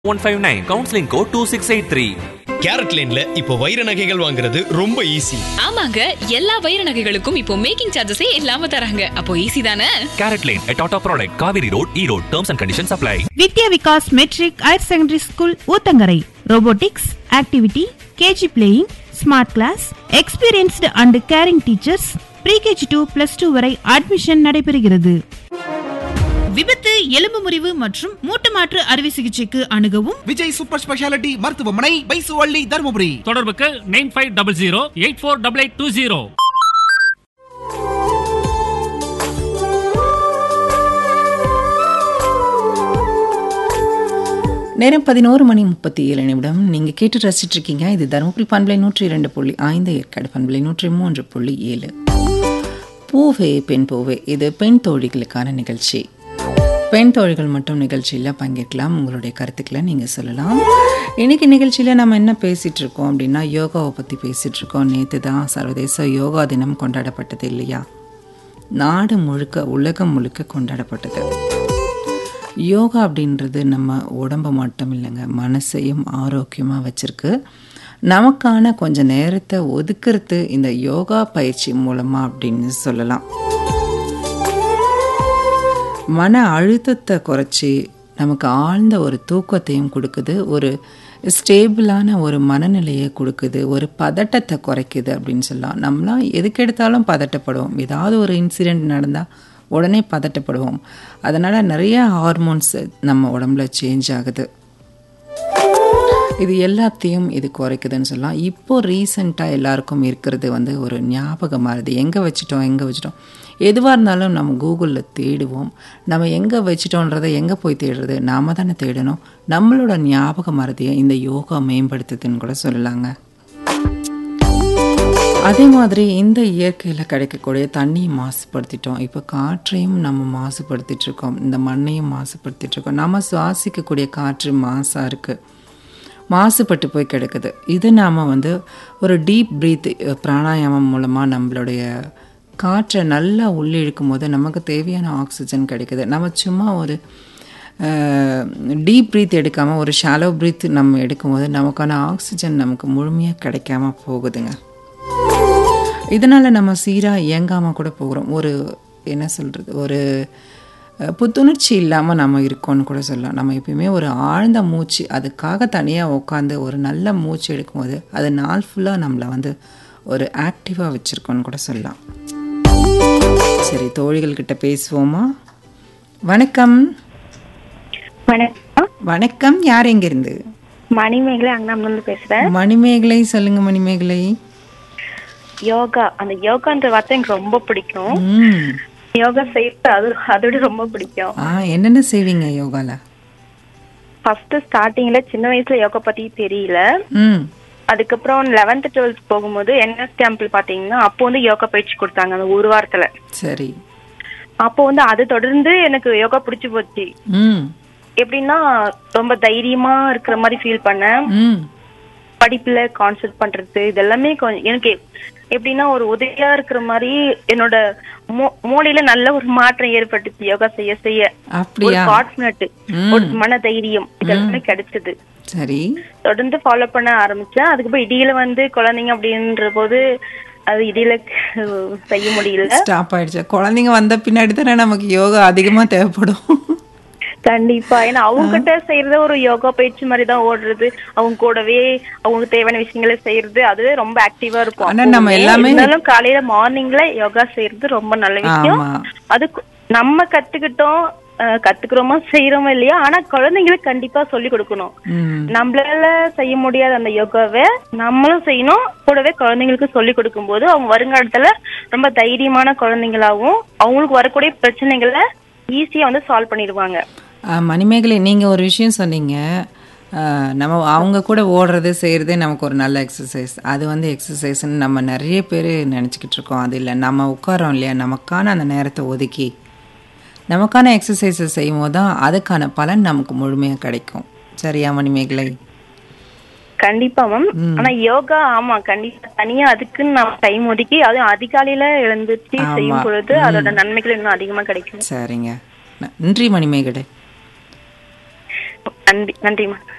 One five nine counselling code two six eight three carat லேன்ல இப்போ வைர நகைகள் வாங்குறது ரொம்ப ஈஸி ஆமாங்க எல்லா வைர நகைகளுக்கும் இப்போ மேக்கிங் சார்ஜஸே இல்லாம தராங்க அப்போ ஈஸி தானே CaratLane Tata product Kaveri road Erode terms and conditions apply Vidya Vikas matric higher secondary school Uthangarai robotics activity KG playing smart class experienced and caring teachers pre KG to plus two வரை அட்மிஷன் நடைபெறுகிறது விபத்து எலும்பு முறிவு மற்றும் மூட்டு மாற்று அறுவை சிகிச்சைக்கு அணுகவும் விஜய் சூப்பர் ஸ்பெஷாலிட்டி மருத்துவமனை பைசுவள்ளி தருமபுரி தொடர்புக்கு nine five double zero eight four double eight two zero நேரம் பதினோரு மணி முப்பத்தி ஏழு நிமிடம் நீங்கள் கேட்டு ரசிச்சிட்டு இருக்கீங்க இது தருமபுரி பண்பலை நூற்றி இரண்டு புள்ளி ஐந்து ஏற்காடு பண்பலை நூற்றி மூன்று புள்ளி ஏழு பூவே பெண் பூவே இது பெண் தோழிகளுக்கான நிகழ்ச்சி பெண் தோழிகள் மட்டும் நிகழ்ச்சியில் பங்கேற்கலாம் உங்களுடைய கருத்துக்களை நீங்கள் சொல்லலாம் இன்னைக்கு நிகழ்ச்சியில் நம்ம என்ன பேசிகிட்டு இருக்கோம் அப்படின்னா யோகாவை பற்றி பேசிகிட்டு இருக்கோம் நேற்று தான் சர்வதேச யோகா தினம் கொண்டாடப்பட்டது இல்லையா நாடு முழுக்க உலகம் முழுக்க கொண்டாடப்பட்டது யோகா அப்படின்றது நம்ம உடம்பை மட்டும் இல்லைங்க மனசையும் ஆரோக்கியமாக வச்சுருக்கு நமக்கான கொஞ்ச நேரத்தை ஒதுக்குறது இந்த யோகா பயிற்சி மூலமாக அப்படின்னு சொல்லலாம் மன அழுத்தத்தை குறைச்சி நமக்கு ஆழ்ந்த ஒரு தூக்கத்தையும் கொடுக்குது ஒரு ஸ்டேபிளான ஒரு மனநிலையை கொடுக்குது ஒரு பதட்டத்தை குறைக்குது அப்படின்னு சொல்லலாம் நம்மளாம் எதுக்கு எடுத்தாலும் பதட்டப்படுவோம் ஏதாவது ஒரு இன்சிடெண்ட் நடந்தால் உடனே பதட்டப்படுவோம் அதனால் நிறைய ஹார்மோன்ஸ் நம்ம உடம்புல சேஞ்ச் ஆகுது இது எல்லாத்தையும் இது குறைக்குதுன்னு சொல்லலாம் இப்போ ரீசண்டாக எல்லாருக்கும் இருக்கிறது வந்து ஒரு ஞாபக மறதி எங்கே வச்சிட்டோம் எங்கே வச்சிட்டோம் எதுவாக இருந்தாலும் நம்ம கூகுளில் தேடுவோம் நம்ம எங்கே வச்சிட்டோன்றதை எங்கே போய் தேடுறது நாம தானே தேடணும் நம்மளோட ஞாபக மறதியை இந்த யோகா மேம்படுத்துதுன்னு கூட சொல்லலாங்க அதே மாதிரி இந்த இயற்கையில் கிடைக்கக்கூடிய தண்ணியை மாசுபடுத்திட்டோம் இப்போ காற்றையும் நம்ம மாசுபடுத்திட்டு இருக்கோம் இந்த மண்ணையும் மாசுபடுத்திட்டு இருக்கோம் நம்ம சுவாசிக்கக்கூடிய காற்று மாசாக இருக்குது மாசுபட்டு போய் கிடக்குது இது நாம் வந்து ஒரு டீப் ப்ரீத் பிராணாயாமம் மூலமாக நம்மளுடைய காற்றை நல்லா உள்ளிழுக்கும் போது நமக்கு தேவையான ஆக்சிஜன் கிடைக்குது நம்ம சும்மா ஒரு டீப் ப்ரீத் எடுக்காமல் ஒரு ஷாலோ ப்ரீத் நம்ம எடுக்கும்போது நமக்கான ஆக்சிஜன் நமக்கு முழுமையாக கிடைக்காம போகுதுங்க இதனால் நம்ம சீராக இயங்காமல் கூட போகிறோம் ஒரு என்ன சொல்கிறது ஒரு புத்துணர்ச்சி இல்லாமல் நம்ம இருக்கோம்னு கூட சொல்லலாம் நம்ம எப்பயுமே ஒரு ஆழ்ந்த மூச்சு அதுக்காக தனியாக உட்காந்து ஒரு நல்ல மூச்சு எடுக்கும்போது அது நாள் ஃபுல்லாக நம்மளை வந்து ஒரு ஆக்டிவாக வச்சுருக்கோன்னு கூட சொல்லலாம் சரி தோழிகள்கிட்ட பேசுவோமா வணக்கம் வணக்கம் வணக்கம் யார் எங்கேருந்து மணிமேகலை அங்கனாம்ல பேசுறேன் மணிமேகலை சொல்லுங்க மணிமேகலை யோகா அந்த யோகான்ற வார்த்தை எனக்கு ரொம்ப பிடிக்கும் ம் யோகா செய்யறது அது அதோட ரொம்ப பிடிக்கும் ஆ என்னென்ன செய்வீங்க யோகால ஃபர்ஸ்ட் ஸ்டார்டிங்ல சின்ன வயசுல யோகா பத்தி தெரியல ம் அதுக்கப்புறம் லெவன்த் டுவெல்த் போகும்போது என்எஸ் கேம்ப்ல பாத்தீங்கன்னா அப்போ வந்து யோகா பயிற்சி கொடுத்தாங்க அந்த ஒரு வாரத்துல சரி அப்போ வந்து அது தொடர்ந்து எனக்கு யோகா பிடிச்சு போச்சு ம் எப்படின்னா ரொம்ப தைரியமா இருக்கிற மாதிரி ஃபீல் பண்ணேன் ம் படிப்புல கான்சென்ட் பண்றது இதெல்லாமே கொஞ்சம் எனக்கு எப்படின்னா ஒரு உதவியா இருக்கிற மாதிரி என்னோட மூ- மூளையில நல்ல ஒரு மாற்றம் ஏற்பட்டுச்சு யோகா செய்ய செய்ய ஒரு அப்படியா கான்பிடன்ட் ம். ஒரு மன தைரியம் இதெல்லாமே கிடைச்சது சரி தொடர்ந்து ஃபாலோ பண்ண ஆரம்பிச்சேன் அதுக்கப்புறம் இடையில வந்து குழந்தைங்க அப்படின்ற போது அது இடையில அஹ், செய்ய முடியல ஸ்டாப் ஆயிடுச்சு குழந்தைங்க வந்த பின்னாடி தானே நமக்கு யோகா அதிகமா தேவைப்படும் கண்டிப்பா ஏன்னா அவங்க கிட்ட செய்யறது ஒரு யோகா பயிற்சி மாதிரி தான் ஓடுறது அவங்க கூடவே அவங்களுக்கு தேவையான விஷயங்களை செய்யறது அதுவே ரொம்ப ஆக்டிவா இருக்கும் ஆனா நம்ம அப்பவுமே. எல்லாமே- இருந்தாலும் காலையில மார்னிங்ல யோகா செய்யறது ரொம்ப நல்ல விஷயம் ஆமா. அது கு- நம்ம கத்துக்கிட்டோம் அஹ், கத்துக்கிறோமா செய்யறோமா இல்லையா ஆனா குழந்தைங்களுக்கு கண்டிப்பா சொல்லி கொடுக்கணும் ம் நம்மளால செய்ய முடியாத அந்த யோகாவை நம்மளும் செய்யணும் கூடவே குழந்தைங்களுக்கு சொல்லி கொடுக்கும்போது அவங்க வருங்காலத்துல ரொம்ப தைரியமான குழந்தைங்களாவும் அவங்களுக்கு வரக்கூடிய பிரச்சனைகளை ஈஸியா வந்து சால்வ் பண்ணிடுவாங்க ஆ, மணிமேகலை நீங்க ஒரு விஷயம் சொன்னீங்க ஆ, நம்ம அவங்க கூட ஓடுறது செய்கிறதே நமக்கு ஒரு நல்ல எக்ஸசைஸ் அது வந்து எக்ஸசைஸ்ன்னு நம்ம நிறைய பேர் நினச்சிக்கிட்டு இருக்கோம் அது இல்லை நம்ம உட்காரோம் இல்லையா நமக்கான அந்த நேரத்தை ஒதுக்கி நமக்கான எக்ஸசைஸை செய்யும் போது தான் அதுக்கான பலன் நமக்கு முழுமையாக கிடைக்கும் சரியா மணிமேகலை கண்டிப்பா மேம் ஆனா யோகா ஆமா கண்டிப்பா தனியா அதுக்குன்னு நம்ம டைம் ஒதுக்கி அதுவும் அதிகாலையில எழுந்துச்சு ஆமா. செய்யும் பொழுது அதோட நன்மைகள் இன்னும் அதிகமா கிடைக்கும் சரிங்க நன்றி மணிமேகலை நன்றி நன்றி மேம்